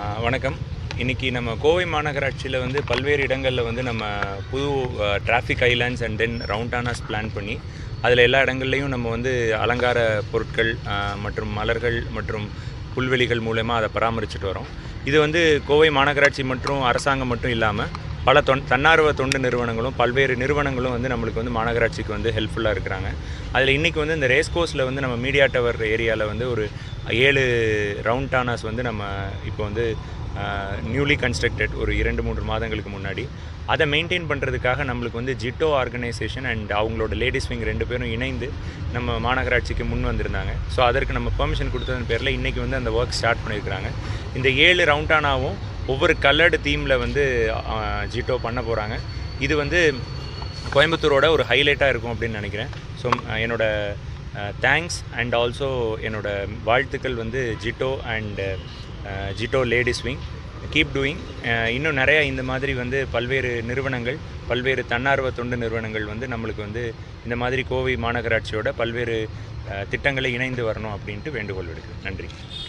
ஆஹ் வணக்கம் இன்றைக்கி நம்ம கோவை மாநகராட்சியில் வந்து பல்வேறு இடங்களில் வந்து நம்ம புது traffic islands and then roundabouts plan பண்ணி அதில் எல்லா இடங்கள்லையும் நம்ம வந்து அலங்கார பொருட்கள் ஆஹ் மற்றும் மலர்கள் மற்றும் புல்வெளிகள் மூலயமா அதை பராமரிச்சுட்டு வரோம் இது வந்து கோவை மாநகராட்சி மற்றும் அரசாங்கம் மட்டும் இல்லாமல் பல தொன் தன்னார்வ தொண்டு நிறுவனங்களும் பல்வேறு நிறுவனங்களும் வந்து நம்மளுக்கு வந்து மாநகராட்சிக்கு வந்து ஹெல்ப்ஃபுல்லாக இருக்கிறாங்க அதில் இன்றைக்கி வந்து இந்த ரேஸ் கோர்ஸில் வந்து நம்ம மீடியா டவர் ஏரியாவில் வந்து ஒரு ஏழு ரவுண்ட் டானாஸ் வந்து நம்ம இப்போ வந்து நியூலி கன்ஸ்ட்ரக்டட் ஒரு இரண்டு மூன்று மாதங்களுக்கு முன்னாடி அதை மெயின்டைன் பண்ணுறதுக்காக நம்மளுக்கு வந்து ஜிட்டோ ஆர்கனைசேஷன் அண்ட் அவங்களோட லேடிஸ் விங் ரெண்டு பேரும் இணைந்து நம்ம மாநகராட்சிக்கு முன் வந்திருந்தாங்க ஸோ அதற்கு நம்ம பெர்மிஷன் கொடுத்ததன் பேரில் இன்றைக்கி வந்து அந்த ஒர்க் ஸ்டார்ட் பண்ணியிருக்கிறாங்க இந்த ஏழு ரவுண்டானாவும் ஒவ்வொரு கலர்டு தீமில் வந்து ஜிட்டோ பண்ண போகிறாங்க இது வந்து கோயம்புத்தூரோட ஒரு ஹைலைட்டாக இருக்கும் அப்படின்னு நினைக்கிறேன் ஸோ என்னோட தேங்க்ஸ் அண்ட் ஆல்சோ என்னோட வாழ்த்துக்கள் வந்து JITO and JITO ladies wing keep doing இன்னும் நிறையா இந்த மாதிரி வந்து பல்வேறு நிறுவனங்கள் பல்வேறு தன்னார்வ தொண்டு நிறுவனங்கள் வந்து நம்மளுக்கு வந்து இந்த மாதிரி கோவை மாநகராட்சியோட பல்வேறு அஹ், திட்டங்களை இணைந்து வரணும் அப்படின்ட்டு வேண்டுகோள் விடுக்கிறேன் நன்றி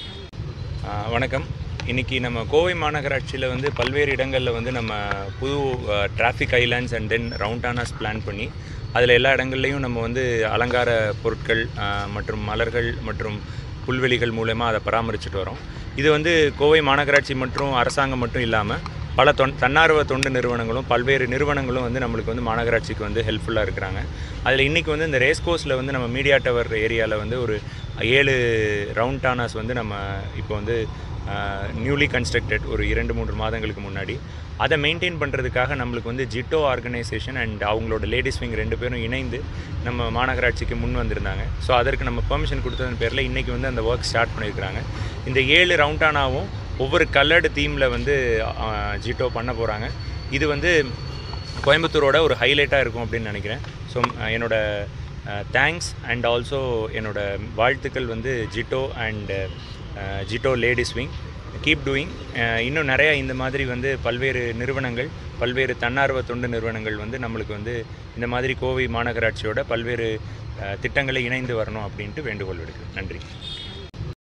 ஆஹ் வணக்கம் இன்றைக்கி நம்ம கோவை மாநகராட்சியில் வந்து பல்வேறு இடங்களில் வந்து நம்ம புது traffic islands and then roundabouts plan பண்ணி அதில் எல்லா இடங்கள்லையும் நம்ம வந்து அலங்கார பொருட்கள் ஆஹ் மற்றும் மலர்கள் மற்றும் புல்வெளிகள் மூலயமா அதை பராமரிச்சுட்டு வரோம் இது வந்து கோவை மாநகராட்சி மற்றும் அரசாங்கம் மட்டும் இல்லாமல் பல தொன் தன்னார்வ தொண்டு நிறுவனங்களும் பல்வேறு நிறுவனங்களும் வந்து நம்மளுக்கு வந்து மாநகராட்சிக்கு வந்து ஹெல்ப்ஃபுல்லாக இருக்கிறாங்க அதில் இன்றைக்கி வந்து இந்த ரேஸ் கோர்ஸில் வந்து நம்ம மீடியா டவர் ஏரியாவில் வந்து ஒரு ஏழு ரவுண்ட் டானாஸ் வந்து நம்ம இப்போ வந்து நியூலி கன்ஸ்ட்ரக்டட் ஒரு இரண்டு மூன்று மாதங்களுக்கு முன்னாடி அதை மெயின்டைன் பண்ணுறதுக்காக நம்மளுக்கு வந்து ஜிட்டோ ஆர்கனைசேஷன் அண்ட் அவங்களோட லேடிஸ் விங் ரெண்டு பேரும் இணைந்து நம்ம மாநகராட்சிக்கு முன் வந்திருந்தாங்க ஸோ அதற்கு நம்ம பெர்மிஷன் கொடுத்ததன் பேரில் இன்றைக்கி வந்து அந்த ஒர்க் ஸ்டார்ட் பண்ணியிருக்கிறாங்க இந்த ஏழு ரவுண்டானாவும் ஒவ்வொரு கலர்டு தீமில் வந்து ஜிட்டோ பண்ண போகிறாங்க இது வந்து கோயம்புத்தூரோட ஒரு ஹைலைட்டாக இருக்கும் அப்படின்னு நினைக்கிறேன் ஸோ என்னோட தேங்க்ஸ் அண்ட் ஆல்சோ என்னோட வாழ்த்துக்கள் வந்து JITO and JITO ladies wing keep doing இன்னும் நிறையா இந்த மாதிரி வந்து பல்வேறு நிறுவனங்கள் பல்வேறு தன்னார்வ தொண்டு நிறுவனங்கள் வந்து நம்மளுக்கு வந்து இந்த மாதிரி கோவை மாநகராட்சியோட பல்வேறு அஹ், திட்டங்களை இணைந்து வரணும் அப்படின்ட்டு வேண்டுகோள் விடுக்கிறேன் நன்றி